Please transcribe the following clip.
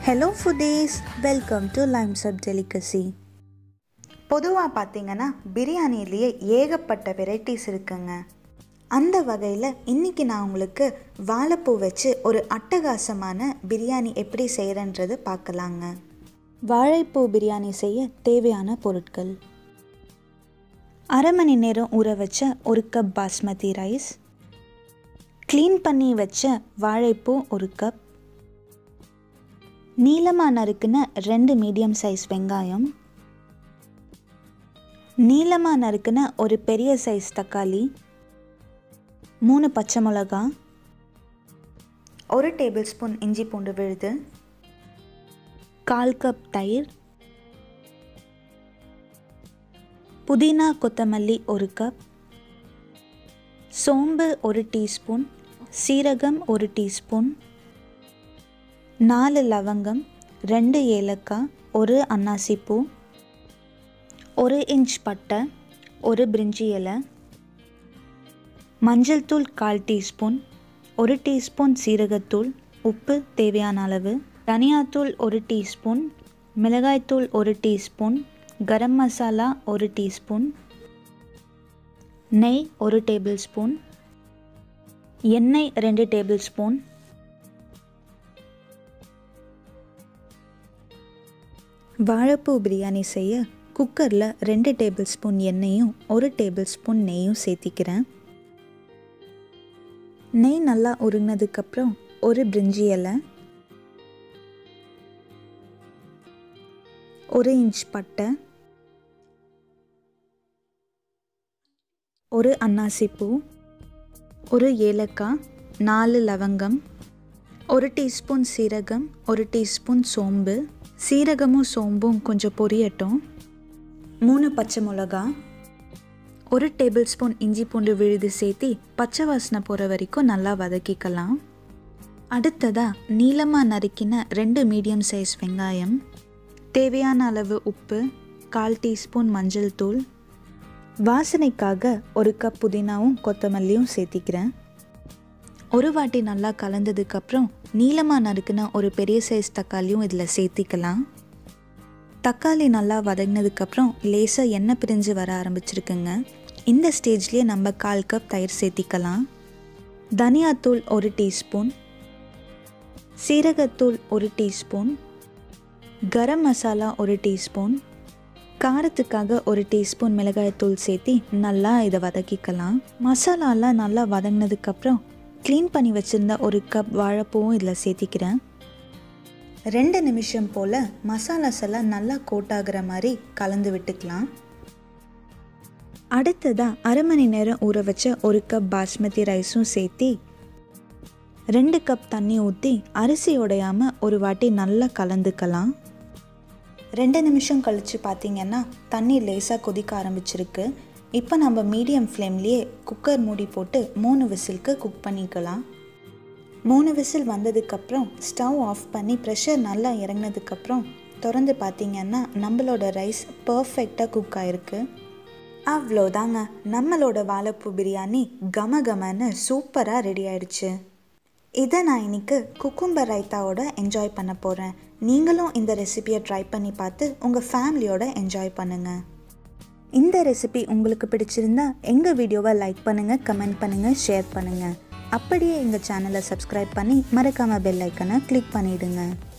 hello foodies welcome to limes up delicacy பொதுவாக பார்த்தீங்கன்னா பிரியாணிலேயே ஏகப்பட்ட வெரைட்டிஸ் இருக்குங்க அந்த வகையில் இன்றைக்கி நான் உங்களுக்கு வாழைப்பூ வச்சு ஒரு அட்டகாசமான பிரியாணி எப்படி செய்கிறன்றது பார்க்கலாங்க வாழைப்பூ பிரியாணி செய்ய தேவையான பொருட்கள் அரை மணி நேரம் ஊற வச்ச ஒரு கப் பாஸ்மதி ரைஸ் க்ளீன் பண்ணி வச்ச வாழைப்பூ ஒரு கப் நீளமாக நறுக்குன ரெண்டு மீடியம் சைஸ் வெங்காயம் நீளமாக நறுக்குன ஒரு பெரிய சைஸ் தக்காளி மூணு பச்சை மிளகா ஒரு டேபிள் ஸ்பூன் இஞ்சி பூண்டு விழுது கால் கப் தயிர் புதினா கொத்தமல்லி ஒரு கப் சோம்பு ஒரு டீஸ்பூன் சீரகம் ஒரு டீஸ்பூன் நாலு லவங்கம் ரெண்டு ஏலக்காய் ஒரு அன்னாசிப்பூ ஒரு இன்ச் பட்டை ஒரு பிரிஞ்சி இலை மஞ்சள் தூள் கால் டீஸ்பூன் ஒரு டீஸ்பூன் சீரகத்தூள் உப்பு தேவையான அளவு தனியாத்தூள் ஒரு டீஸ்பூன் மிளகாய்த்தூள் ஒரு டீஸ்பூன் கரம் மசாலா ஒரு டீஸ்பூன் நெய் ஒரு டேபிள் ஸ்பூன் எண்ணெய் ரெண்டு டேபிள் ஸ்பூன் வாழைப்பூ பிரியாணி செய்ய குக்கரில் ரெண்டு டேபிள் ஸ்பூன் எண்ணெயும் ஒரு டேபிள் ஸ்பூன் நெய்யும் சேர்த்திக்கிறேன் நெய் நல்லா உருங்கினதுக்கப்புறம் ஒரு பிரிஞ்சி இலை ஒரு இன்ச் பட்டை ஒரு அன்னாசிப்பூ ஒரு ஏலக்காய் நாலு லவங்கம் ஒரு டீஸ்பூன் சீரகம் ஒரு டீஸ்பூன் சோம்பு சீரகமும் சோம்பும் கொஞ்சம் பொரியட்டும் மூணு பச்சை மிளகா ஒரு டேபிள் ஸ்பூன் இஞ்சி பூண்டு விழுது சேர்த்தி பச்சை வாசனை போகிற வரைக்கும் நல்லா வதக்கிக்கலாம் அடுத்ததாக நீளமாக நறுக்கின ரெண்டு மீடியம் சைஸ் வெங்காயம் தேவையான அளவு உப்பு கால் டீஸ்பூன் மஞ்சள் தூள் வாசனைக்காக ஒரு கப் புதினாவும் கொத்தமல்லியும் சேர்த்திக்கிறேன் ஒரு வாட்டி நல்லா கலந்ததுக்கப்புறம் நீளமாக நறுக்குன ஒரு பெரிய சைஸ் தக்காளியும் இதில் சேர்த்திக்கலாம் தக்காளி நல்லா வதங்கினதுக்கப்புறம் லேசாக எண்ணெய் பிரிஞ்சு வர ஆரம்பிச்சிருக்குங்க இந்த ஸ்டேஜ்லேயே நம்ம கால் கப் தயிர் சேர்த்திக்கலாம் தனியாத்தூள் ஒரு டீஸ்பூன் சீரகத்தூள் ஒரு டீஸ்பூன் கரம் மசாலா ஒரு டீஸ்பூன் காரத்துக்காக ஒரு டீஸ்பூன் மிளகாய்த்தூள் சேர்த்தி நல்லா இதை வதக்கிக்கலாம் மசாலாலாம் நல்லா வதங்கினதுக்கப்புறம் க்ளீன் பண்ணி வச்சுருந்த ஒரு கப் வாழைப்பூவும் இதில் சேர்த்திக்கிறேன் ரெண்டு நிமிஷம் போல் மசாலாஸ் எல்லாம் நல்லா கோட் ஆகிற மாதிரி கலந்து விட்டுக்கலாம் அடுத்ததாக அரை மணி நேரம் ஊற வச்ச ஒரு கப் பாஸ்மதி ரைஸும் சேர்த்தி ரெண்டு கப் தண்ணி ஊற்றி அரிசி உடையாமல் ஒரு வாட்டி நல்லா கலந்துக்கலாம் ரெண்டு நிமிஷம் கழித்து பார்த்தீங்கன்னா தண்ணி லேசாக கொதிக்க ஆரம்பிச்சிருக்கு இப்போ நம்ம மீடியம் ஃப்ளேம்லேயே குக்கர் மூடி போட்டு மூணு விசிலுக்கு குக் பண்ணிக்கலாம் மூணு விசில் வந்ததுக்கப்புறம் ஸ்டவ் ஆஃப் பண்ணி ப்ரெஷர் நல்லா இறங்கினதுக்கப்புறம் திறந்து பார்த்தீங்கன்னா நம்மளோட ரைஸ் பர்ஃபெக்டாக குக் ஆகிருக்கு அவ்வளோதாங்க நம்மளோட வாழைப்பூ பிரியாணி கம கமன்னு சூப்பராக ரெடி ஆயிடுச்சு இதை நான் இன்னைக்கு குக்கும்பர் ரைத்தாவோட என்ஜாய் பண்ண போகிறேன் நீங்களும் இந்த ரெசிபியை ட்ரை பண்ணி பார்த்து உங்கள் ஃபேமிலியோட என்ஜாய் பண்ணுங்கள் இந்த ரெசிபி உங்களுக்கு பிடிச்சிருந்தா எங்கள் வீடியோவை லைக் பண்ணுங்கள் கமெண்ட் பண்ணுங்கள் ஷேர் பண்ணுங்கள் அப்படியே எங்கள் சேனலை சப்ஸ்கிரைப் பண்ணி மறக்காமல் பெல் ஐக்கனை கிளிக் பண்ணிவிடுங்க